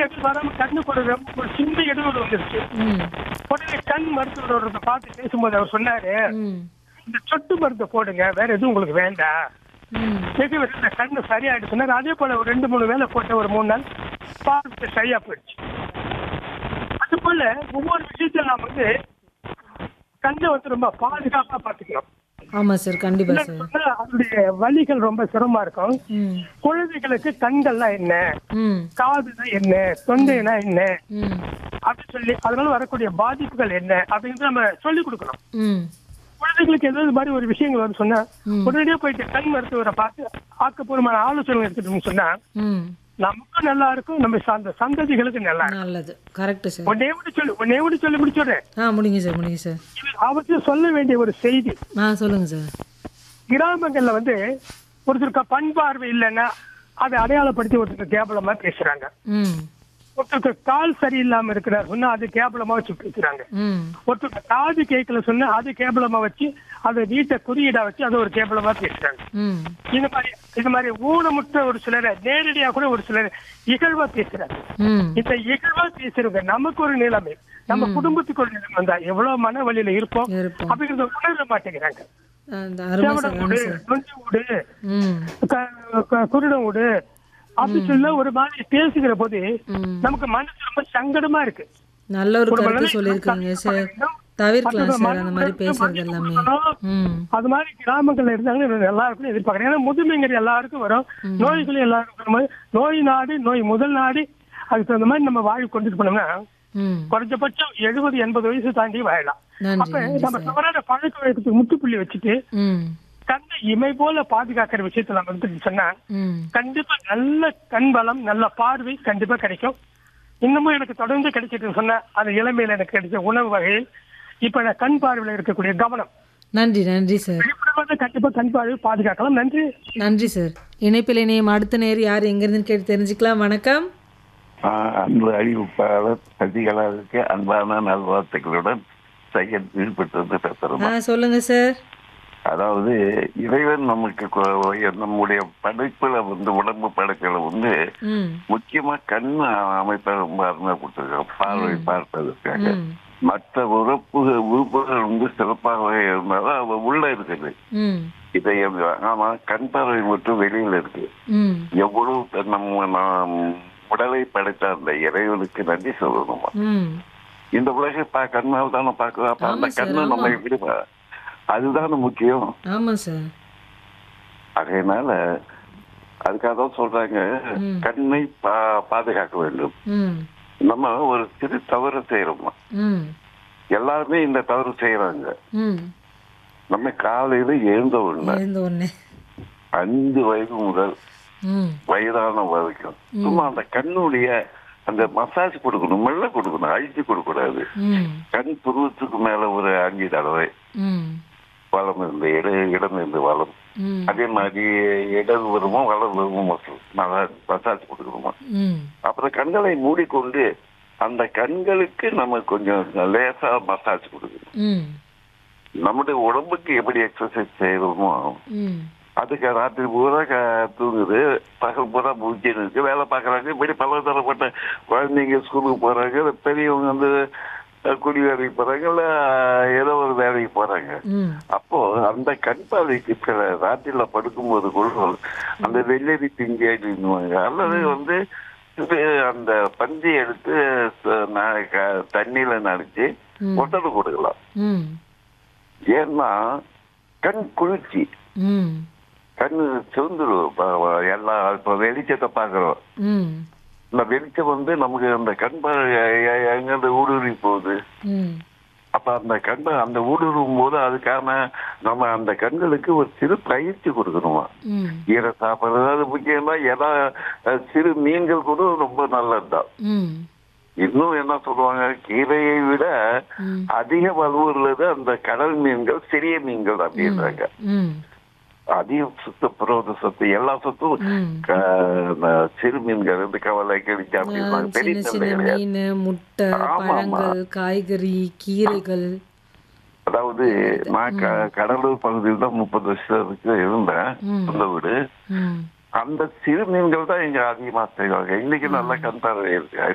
எதுவும் வராம கண்ணுக்கு ஒரு ரொம்ப- ஒரு சின்ன இடைவெளி வந்துருச்சு ம் உடனே கண் மருத்துவரோட பார்த்து பேசும்போது அவர் சொன்னாரு ம் இந்த சொட்டு மருந்து போடுங்க வேற எதுவும் உங்களுக்கு வேண்டாம் ம் வெகு வெகு இந்த கண்ணு சரியாயிடுச்சு சொன்னாரு அதே போல ஒரு ரெண்டு மூணு வேலை போட்ட ஒரு மூணு நாள் பார்த்து சரியா போயிடுச்சு அது போல ஒவ்வொரு விஷயத்துல நாம் வந்து கண்ணை வந்து ரொம்ப பாதுகாப்பா பாத்துக்கணும் ஆமாம் சார் கண்டிப்பாக இல்லைன்னு சார் சொன்னா அதனுடைய வலிகள் ரொம்ப சிரமமா இருக்கும் ம் குழந்தைகளுக்கு கண்கள்லாம் என்ன ம் காதுனா என்ன தொண்டைனா என்ன ம் அப்படின்னு சொல்லி அதனால வரக்கூடிய பாதிப்புகள் என்ன அப்படின்னு நம்ம சொல்லி கொடுக்கணும் ம் குழந்தைகளுக்கு ஏதாவது மாதிரி ஒரு விஷயங்கள் வந்து சொன்னா ம். உடனடியா போயிட்டு கண் மருத்துவரை பார்த்து ஆக்கப்பூர்வமான ஆலோசனை எடுத்துட்டோம்னு சொன்னா ம் நமக்கும் நல்லா இருக்கும் நம்ம சார்ந்த சந்ததிகளுக்கு நல்லா இருக்கும் நல்லது கரெக்டு சார் ஒன்னே விட்டு சொல்லி ஒன்னே விட்டு சொல்லி முடிச்சுடுறேன் ஆ முடிங்க சார் முடிங்க சார் இது அவசியம் சொல்ல வேண்டிய ஒரு செய்தி ஆ சொல்லுங்கள் சார் கிராமங்கள்ல வந்து ஒருத்தருக்கு பண் பார்வை இல்லைன்னா அதை அடையாளப்படுத்தி ஒருத்தருக்கு கேவலமா பேசுறாங்க ம் ஒருத்தருக்கு கால் சரியில்லாம இருக்கிறார் சொன்னா அது கேவலமா வச்சு பேசுறாங்க ம் ஒருத்தருக்கு காது கேட்கல சொன்னா அது கேவலமா வச்சு அதை வீட்டை குறியீடா வச்சு அதை ஒரு கேவலமா பேசுறாங்க ம் இது மாதிரி இது மாதிரி ஊனமுற்ற ஒரு சிலரை நேரடியா கூட ஒரு சிலர் இகழ்வா பேசுறாங்க ம் இந்த இகழ்வா பேசுறவங்க நமக்கு ஒரு நிலைமை நம்ம குடும்பத்துக்கு ஒரு நிலைமை வந்தா எவ்வளவு மன வழியில இருப்போம் இருப்போம் அப்படிங்கறத உணர மாட்டேங்கிறாங்க அந்த அருமை செவட சார் விடு அருமை சார் நொண்டி விடு ம் க- க- குருடம் விடு அப்படி சொல்ல ஒரு மாதிரி பேசுகிற போது ம் நமக்கு மனசு ரொம்ப சங்கடமா இருக்கு நல்ல ஒரு ஒரு கருத்து மனதை சொல்லியிருக்காங்க சார் வேண்டும். தவிர்க்கலாம் மற்றவங்க சார் அந்த மாதிரி மனதை பேசுறது எல்லாமே கொடுக்கணும். ம் அது மாதிரி கிராமங்கள்ல இருந்தாங்கன்னா இன்னும் நல்லா இருக்கும்னு எதிர்பார்க்கறேன் ஏன்னா முதுமைங்கிற எல்லாருக்கும் வரும் நோய்களும் எல்லாருக்கும் வரும்போது நோய் நாடு நோய் முதல் நாடு அதுக்கு தகுந்த மாதிரி நம்ம வாழ் கொண்டுட்டு போனோம்னா ம் குறைஞ்சபட்சம் எழுபது எண்பது வயசு தாண்டி வாழலாம் நன்றி அப்ப நன்றி நம்ம சார் தவறான பழக்க வழக்கத்துக்கு முற்றுப்புள்ளி வச்சுட்டு ம் கண்ணை இமை போல பாதுகாக்கிற விஷயத்துல நம்ம வந்துட்டு சொன்னா ம் கண்டிப்பா நல்ல கண் பலம் நல்ல பார்வை கண்டிப்பா கிடைக்கும் இன்னமும் எனக்கு தொடர்ந்து கிடைச்சிட்டு சொன்னா அந்த இளமையில எனக்கு கிடைச்ச உணவு வகையில் இப்ப நான் கண் பார்வையில இருக்கக்கூடிய கவனம் நன்றி நன்றி சார் விழிப்புணர்வு கண்டிப்பா கண் பார்வை பாதுகாக்கலாம் நன்றி நன்றி சார் இணைப்பில் இணையம் அடுத்த நேர் யார் எங்கிருந்துன்னு கேட்டு தெரிஞ்சுக்கலாம் வணக்கம் ஆஹ் அன்பு அறிவிப்பாளர் சசிகலாவுக்கு அன்பான நல்வாழ்த்துக்களுடன் சையத் ஈடுபட்டு பேசுறோம் ஆ சொல்லுங்க சார் அதாவது இறைவன் நமக்கு கொ- நம்முடைய படைப்புல வந்து உடம்பு படைப்புல வந்து ம் முக்கியமா கண் அமைப்பை ரொம்ப அருமை கொடுத்துருக்காங்க பார்வை பார்ப்பதற்காக ம் மற்ற உறுப்பு உறுப்புகள் வந்து சிறப்பாக இருந்தாலும் அது உள்ள இருக்குது ம் இதயம் ஆனா கண் பார்வை மட்டும் வெளியில இருக்கு ம் எவ்வளவு நம்ம நாம் உடலை படைத்த அந்த இறைவனுக்கு நன்றி சொல்லணுமா ம் இந்த உலகை பா கண்ணால் தானே பார்க்கிறோம் அப்ப அந்த ஆமா சார், கண்ணு நம்ம ஆமா. எப்படி பா- அதுதானே முக்கியம் ஆமாம் சார் அதனால அதுக்காக தான் சொல்றாங்க ம். கண்ணை பா பாதுகாக்க வேண்டும் ம் நம்ம ஒரு சிறு தவறு செய்யறோம் ம் எல்லாருமே இந்த தவறு செய்யறாங்க ம் நம்ம காலையில எழுந்த உடனே இருந்த ஒன்று அஞ்சு வயது முதல் ம் வயதான வரைக்கும் சும்மா அந்த கண்ணுடைய அந்த மசாஜ் கொடுக்கணும் மெல்ல கொடுக்கணும் அழிச்சு கொடுக்க கூடாது ம் கண் புருவத்துக்கு மேல ஒரு அஞ்சு தடவை ம் வளம் இருந்து இட இடம் இருந்து வளம் ம் அதே மாதிரி இடது வருமோ வலது வருமோ மசாஜ் மசாஜ் கொடுக்கணுமா ம் அப்புறம் கண்களை மூடிக்கொண்டு அந்த கண்களுக்கு நம்ம கொஞ்சம் லேசா மசாஜ் கொடுக்கணும் ம் நம்முடைய உடம்புக்கு எப்படி எக்ஸசைஸ் செய்யறோமோ ம் அதுக்கு ராத்திரி பூரா க- தூங்குது பகல் பூரா முடிச்சுன்னு இருக்கு வேலை பார்க்கறாங்க இப்படி பல தரப்பட்ட குழந்தைங்க ஸ்கூலுக்கு போறாங்க பெரியவங்க வந்து அஹ், குடி வேலைக்கு போறாங்க இல்ல ஏதோ ஒரு வேலைக்கு போறாங்க ம் அப்போ அந்த கண் பார்வைக்கு சில ராத்திரில படுக்கும்போது கூட அந்த வெள்ளரி பிஞ்சு அப்படின்னுவாங்க அல்லது வந்து இது அந்த பஞ்சை எடுத்து ச- ந- க- தண்ணியில நனைச்சு ம். ஒட்டலை கொடுக்கலாம் ம் ஏன்னா கண் குளிர்ச்சி ம் கண் சிவந்துரும் எல்லா இப்ப வெளிச்சத்தை பாக்குறோம் ம் இந்த வெளிச்சம் வந்து நமக்கு அந்த கண் பார்வை எங்க ஊடுருவி போகுது ம் அப்ப அந்த கண்ணை அந்த ஊடுருவும் போது அதுக்கான நம்ம அந்த கண்களுக்கு ஒரு சிறு பயிற்சி கொடுக்கணுமா ம் ஈரை சாப்பிடுறது அது முக்கியமா ஏதா அஹ், சிறு மீன்கள் கூட ரொம்ப நல்லதுதான் ம் இன்னும் என்ன சொல்லுவாங்க கீரையை விட ம் அதிக வலு உள்ளது அந்த கடல் மீன்கள் சிறிய மீன்கள் அப்படின்றாங்க ம் அதிக சுத்த புரோத சத்து எல்லா சத்தும் ம் க- இந்த சிறு மீன்கள் வந்து கவலை கடிச்சு அப்படின்றாங்க பெரிய சின்ன சந்தை சின்ன கிடையாது மீன் முட்டை ஆமா, ஆமா. பழங்கள் காய்கறி கீரைகள் அதாவது நான் க- கடலூர் பகுதியில் தான் முப்பது வருஷத்துக்கு இருந்தேன் ம். சொந்த வீடு ம் அந்த சிறு மீன்கள் தான் இங்க அதிகமா செய்வாங்க இன்னைக்கு நல்ல கண் பார்வை இருக்கு